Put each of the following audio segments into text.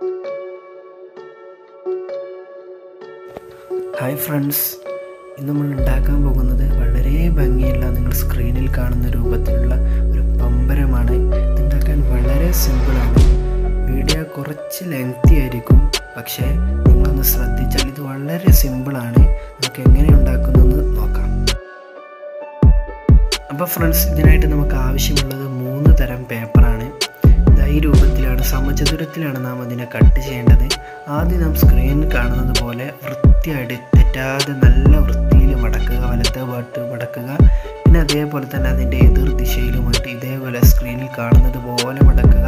hi friends ഇന്ന് നമ്മൾ ഉണ്ടാക്കാൻ പോകുന്നത് വളരെ ഭംഗിയുള്ള നിങ്ങൾ സ്ക്രീനിൽ കാണുന്ന രൂപത്തിലുള്ള ഒരു പമ്പരമാണ് ഇതുണ്ടാക്കാൻ വളരെ സിമ്പിളാണ് വീഡിയോ കുറച്ച് ലെങ്തി ആയിരിക്കും പക്ഷേ നിങ്ങളൊന്ന് ശ്രദ്ധിച്ചാൽ ഇത് വളരെ സിമ്പിളാണ് നമുക്ക് എങ്ങനെ ഉണ്ടാക്കുന്നതെന്ന് നോക്കാം അപ്പോൾ ഫ്രണ്ട്സ് ഇതിനായിട്ട് നമുക്ക് ആവശ്യമുള്ളത് മൂന്ന് തരം പേപ്പറാണ് ഇതാ ഈ രൂപത്തിലാണ് സമചതുരത്തിലാണ് നാം അതിനെ കട്ട് ചെയ്യേണ്ടത് ആദ്യം നാം സ്ക്രീനിൽ കാണുന്നത് പോലെ വൃത്തിയായിട്ട് തെറ്റാതെ നല്ല വൃത്തിയിൽ മടക്കുക വലത്തെ ഭാഗത്ത് മടക്കുക പിന്നെ അതേപോലെ തന്നെ അതിൻ്റെ എതിർ ദിശയിലുമായിട്ട് ഇതേപോലെ സ്ക്രീനിൽ കാണുന്നത് പോലെ മടക്കുക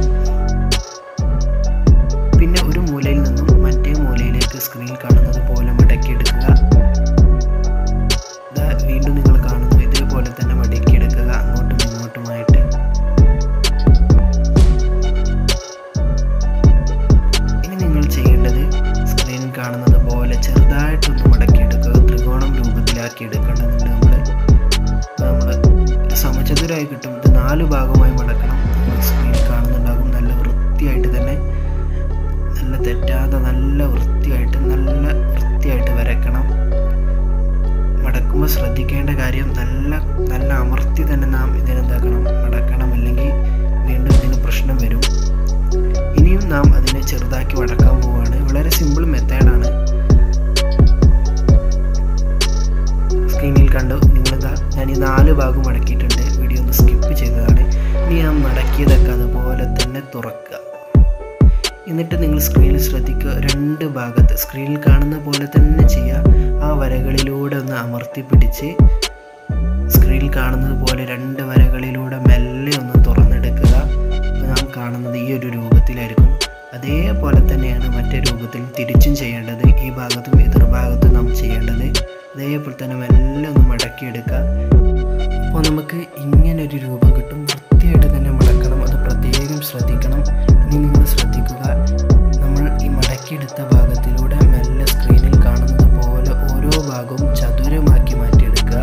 പിന്നെ ഒരു മൂലയിൽ നിന്നും മറ്റേ മൂലയിലേക്ക് സ്ക്രീനിൽ കാണുന്നത് പോലെ മടക്കിയെടുക്കുക ഇതാ വീണ്ടും നിങ്ങൾ കാണുന്നു ഇതേപോലെ തന്നെ മടക്കിയെടുക്കുക അങ്ങോട്ടും ഇങ്ങോട്ടുമായിട്ട് ഇനി നിങ്ങൾ ചെയ്യേണ്ടത് സ്ക്രീനിൽ കാണുന്നത് പോലെ ചെറുതായിട്ടൊന്ന് മടക്കിയെടുക്കുക ത്രികോണം രൂപത്തിലാക്കി എടുക്കേണ്ടതുണ്ട് നമ്മൾ നമ്മൾ സമചതുരായി കിട്ടും ഇത് നാല് ഭാഗമായി മടക്കണം നിങ്ങൾ സ്ക്രീനിൽ കാണുന്നുണ്ടാകും നല്ല വൃത്തിയായിട്ട് തന്നെ നല്ല തെറ്റാതെ നല്ല വൃത്തിയായിട്ട് നല്ല വൃത്തിയായിട്ട് വരയ്ക്കണം മടക്കുമ്പോൾ ശ്രദ്ധിക്കേണ്ട കാര്യം നല്ല നല്ല അമർത്തി തന്നെ നാം ഇതിനെന്താക്കണം മടക്കണം അല്ലെങ്കിൽ വീണ്ടും ഇതിന് പ്രശ്നം വരും ഇനിയും നാം അതിനെ ചെറുതാക്കി മടക്കാൻ പോവുകയാണ് വളരെ സിമ്പിൾ മെത്തേഡാണ് സ്ക്രീനിൽ കണ്ടു നിങ്ങളിതാ ഞാൻ ഈ നാല് ഭാഗം മടക്കിയിട്ടുണ്ട് വീഡിയോ ഒന്ന് സ്കിപ്പ് ചെയ്തതാണ് ഇനി നാം മടക്കിയതൊക്കെ അതുപോലെ തന്നെ തുറക്കുക എന്നിട്ട് നിങ്ങൾ സ്ക്രീനിൽ ശ്രദ്ധിക്കുക രണ്ട് ഭാഗത്ത് സ്ക്രീനിൽ കാണുന്ന പോലെ തന്നെ ചെയ്യുക ആ വരകളിലൂടെ ഒന്ന് അമർത്തി പിടിച്ച് സ്ക്രീനിൽ കാണുന്നത് പോലെ രണ്ട് വരകളിലൂടെ മെല്ലെ ഒന്ന് തുറന്നെടുക്കുക നാം കാണുന്നത് ഈ ഒരു രൂപത്തിലായിരിക്കും അതേപോലെ തന്നെയാണ് മറ്റേ രൂപത്തിൽ തിരിച്ചും ചെയ്യേണ്ടത് ഈ ഭാഗത്തും എതിർഭാഗത്തും നാം ചെയ്യേണ്ടത് അതേപോലെ തന്നെ മെല്ലെ ഒന്ന് മടക്കിയെടുക്കുക അപ്പോൾ നമുക്ക് ഇങ്ങനെ ഒരു രൂപം കിട്ടും വൃത്തിയായിട്ട് തന്നെ മടക്കണം അത് പ്രത്യേകം ശ്രദ്ധിക്കണം ഇനി നിങ്ങൾ ശ്രദ്ധിക്കുക നമ്മൾ ഈ മടക്കിയെടുത്ത ഭാഗത്തിലൂടെ മെല്ലെ സ്ക്രീനിൽ കാണുന്നത് പോലെ ഓരോ ഭാഗവും ചതുരമാക്കി മാറ്റിയെടുക്കുക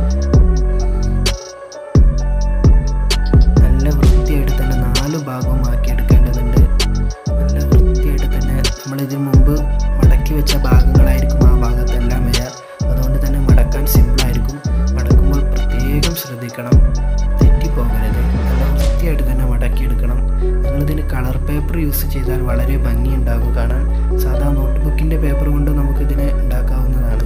നല്ല വൃത്തിയായിട്ട് തന്നെ നാല് ഭാഗവും ആക്കി എടുക്കേണ്ടതുണ്ട് നല്ല വൃത്തിയായിട്ട് തന്നെ നമ്മൾ ഇതിനു മുമ്പ് മടക്കി വെച്ച ഭാഗങ്ങളായിരിക്കും ആ ഭാഗത്തെല്ലാം വരിക അതുകൊണ്ട് തന്നെ മടക്കാൻ സിമ്പിളായിരിക്കും മടക്കുമ്പോൾ പ്രത്യേകം ശ്രദ്ധിക്കണം തെറ്റിപ്പോകരുത് നല്ല വൃത്തിയായിട്ട് തന്നെ മടക്കിയെടുക്കണം നിങ്ങളിതിന് കളർ പേപ്പർ യൂസ് ചെയ്താൽ വളരെ ഭംഗിയുണ്ടാകും കാണാൻ സാധാ നോട്ട്ബുക്കിൻ്റെ പേപ്പർ കൊണ്ട് നമുക്കിതിനെ ഉണ്ടാക്കാവുന്നതാണ്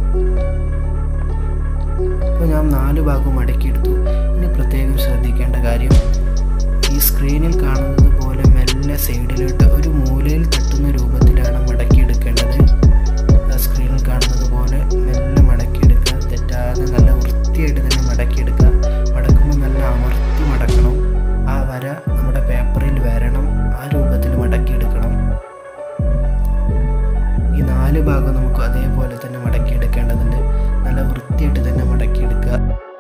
ഇപ്പോൾ ഞാൻ നാല് ഭാഗം മടക്കിയെടുത്തു ഇനി പ്രത്യേകം ശ്രദ്ധിക്കേണ്ട കാര്യം ഈ സ്ക്രീനിൽ കാണുന്നത് പോലെ മെല്ലെ സൈഡിലോട്ട് ഒരു മൂലയിൽ തട്ടുന്ന രൂപത്തിലാണ് മടക്കിയെടുക്കേണ്ടത് ആ സ്ക്രീനിൽ കാണുന്നത് പോലെ മെല്ലെ മടക്കിയെടുക്കുക തെറ്റാതെ നല്ല വൃത്തിയായിട്ട് തന്നെ മടക്കിയെടുക്കുക മടക്കുമ്പോൾ നല്ല അമർത്തി മടക്കണം ആ വര നമ്മുടെ പേപ്പറിൽ വരണം ആ രൂപത്തിൽ മടക്കിയെടുക്കണം ഈ നാല് ഭാഗം നമുക്ക് അതേപോലെ തന്നെ മടക്കിയെടുക്കേണ്ടതുണ്ട് നല്ല വൃത്തിയായിട്ട് തന്നെ മടക്കിയെടുക്കുക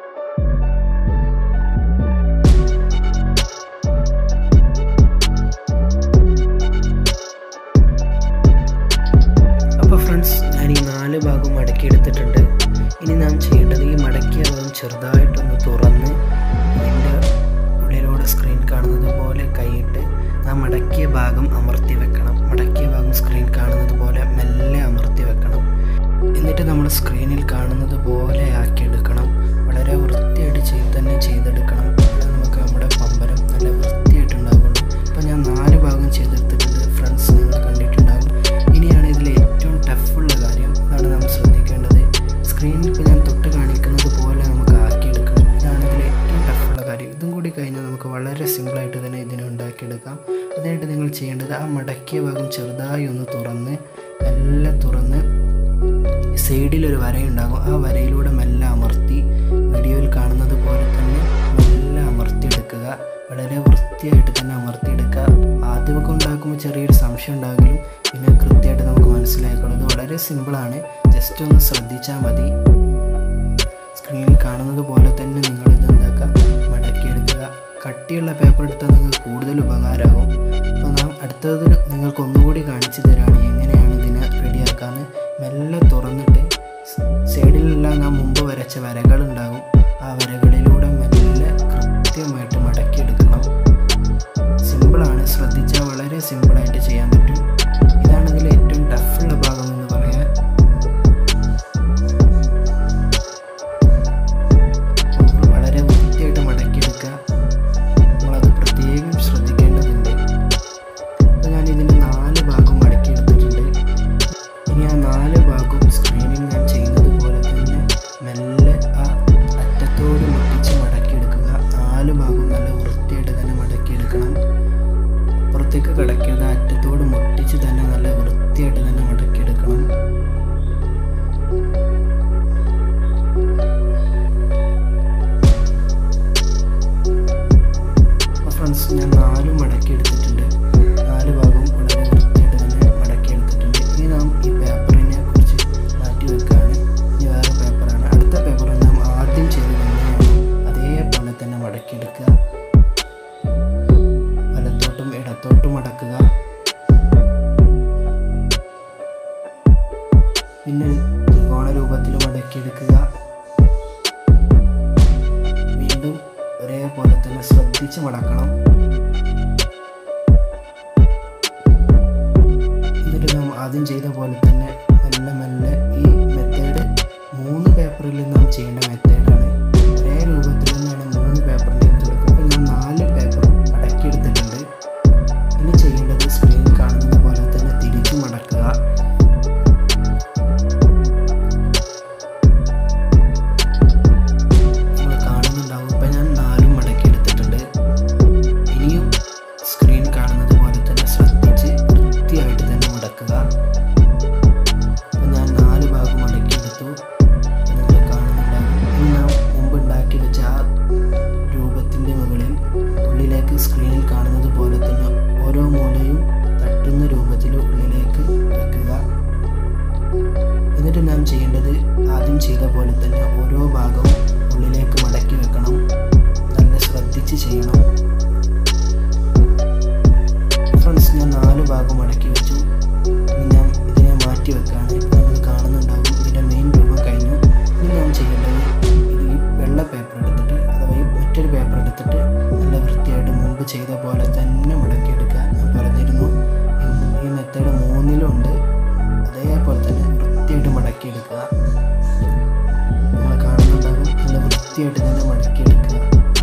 അപ്പോൾ ഫ്രണ്ട്സ് ഞാൻ ഈ നാല് ഭാഗം മടക്കിയെടുത്തിട്ടുണ്ട് ഇനി നാം ചെയ്യേണ്ടത് ഈ മടക്കിയ ഭാഗം ചെറുതായിട്ടൊന്ന് തുറന്ന് ഇതിൻ്റെ ഉള്ളിലൂടെ സ്ക്രീൻ കാണുന്നത് പോലെ കൈയിട്ട് നാം മടക്കിയ ഭാഗം അമർത്തി വെക്കണം മടക്കിയ ഭാഗം സ്ക്രീൻ കാണുന്നത് പോലെ മെല്ലെ അമർത്തി വെക്കണം എന്നിട്ട് നമ്മൾ സ്ക്രീനിൽ കാണുന്നത് പോലെ ആക്കിയെടുക്കണം വളരെ വൃത്തിയായിട്ട് ചെയ്ത് തന്നെ ചെയ്തെടുക്കണം അപ്പോൾ നമുക്ക് നമ്മുടെ പമ്പരം നല്ല വൃത്തിയായിട്ടുണ്ടാകുള്ളൂ അപ്പോൾ ഞാൻ നാല് ഭാഗം ചെയ്തെടുത്തിട്ടുണ്ട് ഫ്രണ്ട്സ് നിങ്ങൾ കണ്ടിട്ടുണ്ടാകും ഇനിയാണ് ഇതിൽ ഏറ്റവും ടഫുള്ള കാര്യം അതാണ് നാം ശ്രദ്ധിക്കേണ്ടത് സ്ക്രീനിൽ ഇപ്പോൾ ഞാൻ തൊട്ട് കാണിക്കുന്നത് പോലെ നമുക്ക് ആക്കിയെടുക്കണം ഇതാണ് ഇതിൽ ഏറ്റവും ടഫുള്ള കാര്യം ഇതും കൂടി കഴിഞ്ഞാൽ നമുക്ക് വളരെ സിമ്പിളായിട്ട് തന്നെ ഇതിനെ ഉണ്ടാക്കിയെടുക്കാം അതിനായിട്ട് നിങ്ങൾ ചെയ്യേണ്ടത് ആ മടക്കിയ ഭാഗം ചെറുതായി ഒന്ന് തുറന്ന് മെല്ലെ തുറന്ന് സൈഡിലൊരു വരയുണ്ടാകും ആ വരയിലൂടെ മെല്ലെ അമർത്തി വീഡിയോയിൽ കാണുന്നത് പോലെ തന്നെ മെല്ലെ അമർത്തിയെടുക്കുക വളരെ വൃത്തിയായിട്ട് തന്നെ അമർത്തിയെടുക്കുക ആദ്യമൊക്കെ ഉണ്ടാക്കുമ്പോൾ ചെറിയൊരു സംശയം ഉണ്ടാകുമെങ്കിലും പിന്നെ കൃത്യമായിട്ട് നമുക്ക് മനസ്സിലായിക്കോളും ഇത് വളരെ സിമ്പിളാണ് ജസ്റ്റ് ഒന്ന് ശ്രദ്ധിച്ചാൽ മതി സ്ക്രീനിൽ കാണുന്നത് പോലെ തന്നെ നിങ്ങൾ ഇത് എന്താക്കുക മടക്കിയെടുക്കുക കട്ടിയുള്ള പേപ്പർ എടുത്താൽ നിങ്ങൾക്ക് കൂടുതൽ ഉപകാരമാകും അപ്പോൾ നാം അടുത്തത് നിങ്ങൾക്ക് ഒന്നുകൂടി കാണിച്ചു തരാണ് എങ്ങനെയാണ് ഇതിനെ റെഡിയാക്കാന്ന് മെല്ലെ തുറന്നിട്ട് സൈഡിലെല്ലാം നാം മുമ്പ് വരച്ച വരകളുണ്ടാകും ആ വരകളിലൂടെ മെല്ലെ കൃത്യമായിട്ട് മടക്കിയെടുക്കണം സിമ്പിളാണ് ശ്രദ്ധിച്ചാൽ വളരെ സിമ്പിളായിട്ട് ചെയ്യാൻ പറ്റും മടക്കിയെടുക്കുക വീണ്ടും ഒരേപോലെ തന്നെ ശ്രദ്ധിച്ച് മടക്കണം എന്നിട്ട് നാം ആദ്യം ചെയ്ത പോലെ തന്നെ മെല്ലെ മെല്ലെ ഈ മെത്തേഡ് മൂന്ന് പേപ്പറിൽ നാം ചെയ്യേണ്ട മെത്തേഡാണ് ഒരേ രൂപത്തിൽ തന്നെയാണ് മൂന്ന് പേപ്പറിൻ്റെയും തുടക്കം അപ്പോൾ ഞാൻ നാല് പേപ്പർ മടക്കിയെടുത്തിട്ടുണ്ട് ഇനി ചെയ്യേണ്ടത് സ്ക്രീനിൽ കാണുന്നത് പോലെ തന്നെ തിരിച്ചു മടക്കുക നിങ്ങൾ കാണുന്നുണ്ടാവും ഇപ്പം ഞാൻ നാലും മടക്കി എടുത്തിട്ടുണ്ട് ഇനിയും സ്ക്രീൻ കാണുന്നത് പോലെ തന്നെ ശ്രദ്ധിച്ച് വൃത്തിയായിട്ട് തന്നെ മടക്കുക അപ്പം ഞാൻ നാല് ഭാഗം മടക്കി എടുത്തു നിങ്ങൾ കാണുന്നുണ്ടാവും ഇനി നാം മുമ്പ് ഉണ്ടാക്കി വെച്ച ആ രൂപത്തിൻ്റെ മുകളിൽ ഉള്ളിലേക്ക് സ്ക്രീനിൽ കാണുന്നത് പോലെ തന്നെ ഓരോ മൂലയും തട്ടുന്ന രൂപത്തിൽ ഉള്ളിലേക്ക് വെക്കുക എന്നിട്ട് നാം ചെയ്യേണ്ടത് ആദ്യം ചെയ്ത പോലെ തന്നെ ഓരോ ഭാഗവും ഉള്ളിലേക്ക് മടക്കി വെക്കണം നല്ല ശ്രദ്ധിച്ച് ചെയ്യണം ഫ്രണ്ട്സ് ഞാൻ നാല് ഭാഗം മടക്കി വെച്ചു ഇനി ഞാൻ ഇതിനെ മാറ്റി വെക്കുകയാണ് നിങ്ങൾ കാണുന്നുണ്ടാവും ഇതിൻ്റെ മെയിൻ രൂപം കഴിഞ്ഞു ഇനി ഞാൻ ചെയ്യേണ്ടത് ഇത് ഈ വെള്ള പേപ്പർ എടുത്തിട്ട് അഥവാ ഈ മറ്റൊരു പേപ്പർ എടുത്തിട്ട് നല്ല വൃത്തിയായിട്ട് മുമ്പ് ചെയ്ത പോലെ തന്നെ മടക്കിയെടുക്കുക ഞാൻ പറഞ്ഞിരുന്നു ഈ- ഈ മെത്തേഡ് മൂന്നിലുണ്ട് അതേപോലെ തന്നെ വൃത്തിയായിട്ട് മടക്കിയെടുക്കുക നിങ്ങൾ കാണുന്നുണ്ടാകും നല്ല വൃത്തിയായിട്ട് തന്നെ മടക്കിയെടുക്കുക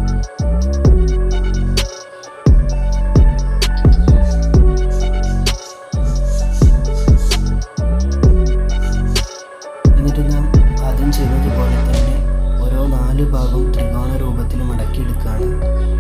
എന്നിട്ട് നാം ആദ്യം ചെയ്തതുപോലെ തന്നെ ഓരോ നാല് ഭാഗവും ത്രികോണ രൂപത്തിൽ മടക്കിയെടുക്കുകയാണ്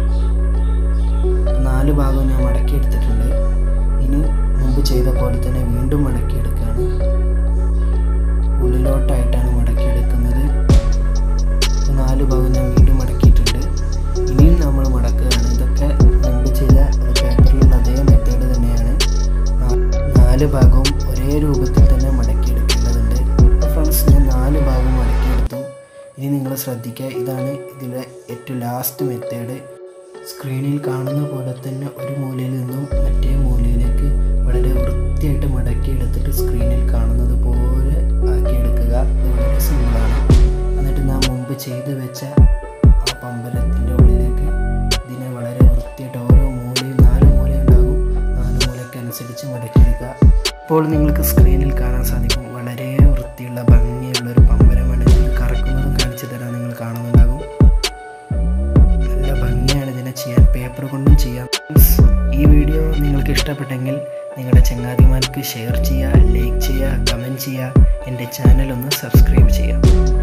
നാല് ഭാഗവും ഞാൻ മടക്കിയെടുത്തിട്ടുണ്ട് ഇനി മുമ്പ് ചെയ്ത പോലെ തന്നെ വീണ്ടും മടക്കിയെടുക്കുകയാണ് ഉള്ളിലോട്ടായിട്ടാണ് മടക്കിയെടുക്കുന്നത് ഇപ്പൊ നാല് ഭാഗം ഞാൻ വീണ്ടും മടക്കിയിട്ടുണ്ട് ഇനിയും നമ്മൾ മടക്കുകയാണ് ഇതൊക്കെ മുമ്പ് ചെയ്ത പേപ്പറിലുള്ള അതേ മെത്തേഡ് തന്നെയാണ് നാ- നാല് ഭാഗവും ഒരേ രൂപത്തിൽ തന്നെ മടക്കിയെടുക്കേണ്ടതുണ്ട് ഫ്രണ്ട്സ് ഞാൻ നാല് ഭാഗം മടക്കിയെടുത്തു ഇനി നിങ്ങൾ ശ്രദ്ധിക്കുക ഇതാണ് ഇതിലെ ഏറ്റവും ലാസ്റ്റ് മെത്തേഡ് സ്ക്രീനിൽ കാണുന്ന പോലെ തന്നെ ഒരു മൂലയിൽ നിന്നും മറ്റേ മൂലയിലേക്ക് വളരെ വൃത്തിയായിട്ട് മടക്കിയെടുത്തിട്ട് സ്ക്രീനിൽ കാണുന്നത് പോലെ ആക്കിയെടുക്കുക ഇത് വളരെ സിമ്പിളാണ് എന്നിട്ട് നാം മുമ്പ് ചെയ്തു വെച്ച ആ പമ്പരത്തിൻ്റെ ഉള്ളിലേക്ക് ഇതിനെ വളരെ വൃത്തിയായിട്ട് ഓരോ മൂലയും നാല് മൂല ഉണ്ടാകും നാല് മൂലയ്ക്ക് അനുസരിച്ച് മടക്കിയെടുക്കുക ഇപ്പോൾ നിങ്ങൾക്ക് സ്ക്രീനിൽ കാണാൻ സാധിക്കും വളരെ വൃത്തിയുള്ള ഭംഗിയുള്ള ഒരു പമ്പരമാണ് ഇത് കറക്കുന്നതും കാണിച്ചു തരാൻ നിങ്ങൾ കാണുന്നുണ്ടാകും നല്ല ഭംഗിയാണ് ഇതിനെ ചെയ്യാൻ പേപ്പർ കൊണ്ടും ചെയ്യാം ഈ വീഡിയോ നിങ്ങൾക്ക് ഇഷ്ടപ്പെട്ടെങ്കിൽ നിങ്ങളുടെ ചങ്ങാതിമാർക്ക് ഷെയർ ചെയ്യുക ലൈക്ക് ചെയ്യുക കമൻറ്റ് ചെയ്യുക എൻ്റെ ചാനൽ ഒന്ന് സബ്സ്ക്രൈബ് ചെയ്യുക